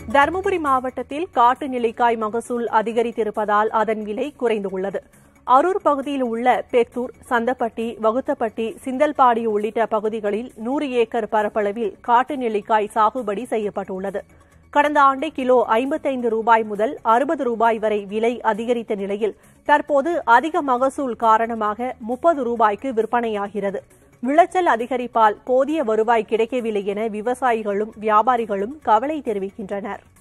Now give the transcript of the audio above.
தருமபுரி மாவட்டத்தில் காட்டு நெல்லிக்காய் மகசூல் அதிகரித்திருப்பதால் அதன் விலை குறைந்துள்ளது அரூர் பகுதியில் உள்ள பெத்தூர் சந்தப்பட்டி வகுத்தப்பட்டி சிந்தல்பாடி உள்ளிட்ட பகுதிகளில் நூறு ஏக்கர் பரப்பளவில் காட்டு நெல்லிக்காய் சாகுபடி செய்யப்பட்டுள்ளது கடந்த ஆண்டே கிலோ ஐம்பத்தைந்து ரூபாய் முதல் அறுபது ரூபாய் வரை விலை அதிகரித்த நிலையில் தற்போது அதிக மகசூல் காரணமாக முப்பது ரூபாய்க்கு விற்பனையாகிறது விளைச்சல் அதிகரிப்பால் போதிய வருவாய் கிடைக்கவில்லை என விவசாயிகளும் வியாபாரிகளும் கவலை தெரிவிக்கின்றனர்